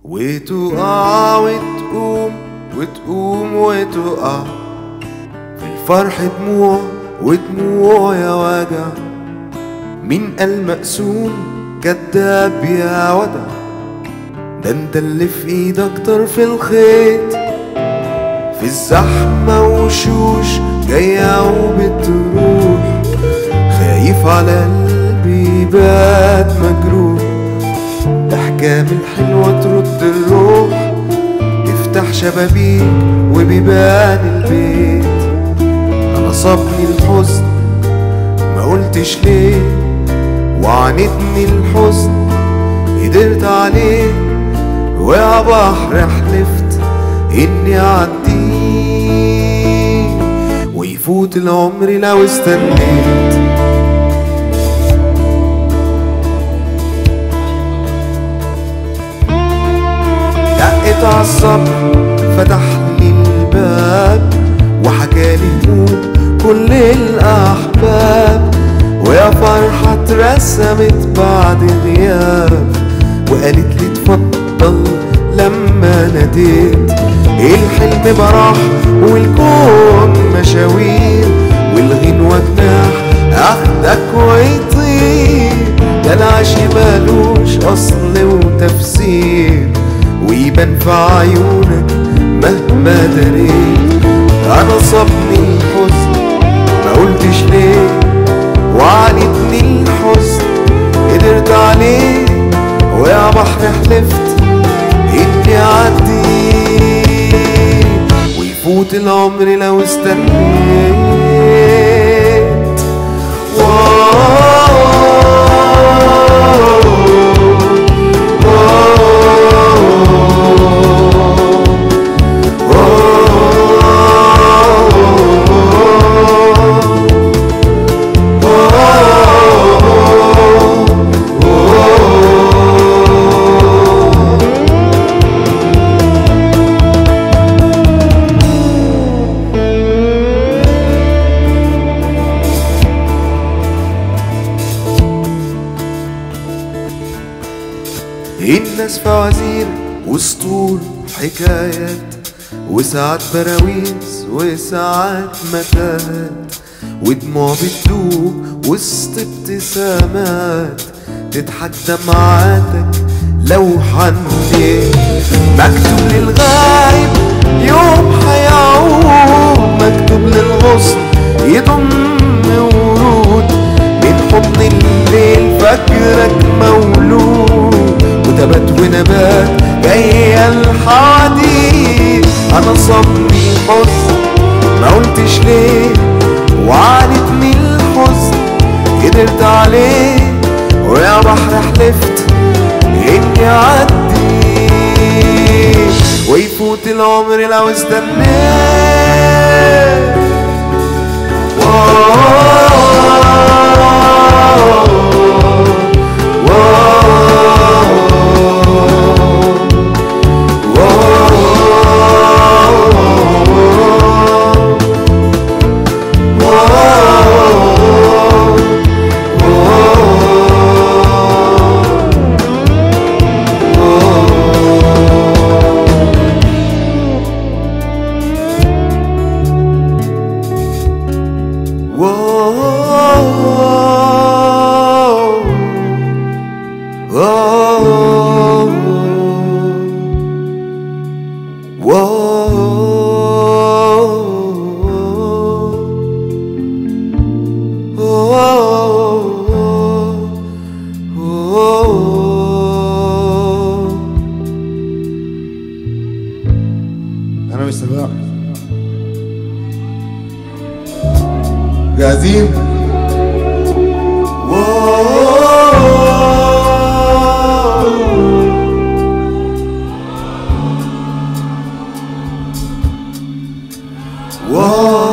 وتقع وتقوم وتقوم وتقع في الفرح دموع ودموع يا وجع مين قال مقسوم كداب يا ودع ده انت اللي في ايدك طرف الخيط في الزحمة وشوش جاية وبتروح خايف على قلبي بات مجروح احكام الحلوة ترد الروح تفتح شبابيك وبيبان البيت انا صابني الحزن ما قلتش ليه وعانتني الحزن قدرت عليه ويا بحر حلفت اني اعديه ويفوت العمر لو استنيت دقت عالصبر فتح لي الباب وحكالي هموم كل الأحباب ويا فرحة اترسمت بعد غياب وقالت لي اتفضل لما ناديت الحلم براح والكون مشاوير والغنوة جناح اخدك ويطير ده العشق مالوش اصل وتفسير ويبان في عيونك مهما دريت انا صابني الحزن ما قلتش ليه وعانتني الحزن قدرت عليه ويا بحر حلفت اني اعدي ويفوت العمر لو استنيت الناس فوازير وسطول حكايات وساعات براويز وساعات متاهات ودموع بتدوب وسط ابتسامات تضحك دمعاتك لو حنيت مكتوب للغايب يوم هيعود مكتوب للغصن يضم ورود من حضن الليل فاكرك مولود وتبات ونبات جاية الحديد انا صابني حزن ما قلتش ليه وعانتني الحزن قدرت عليه ويا بحر حلفت اني اعدي ويفوت العمر لو استنيت انا مش سامع جاهزين Whoa.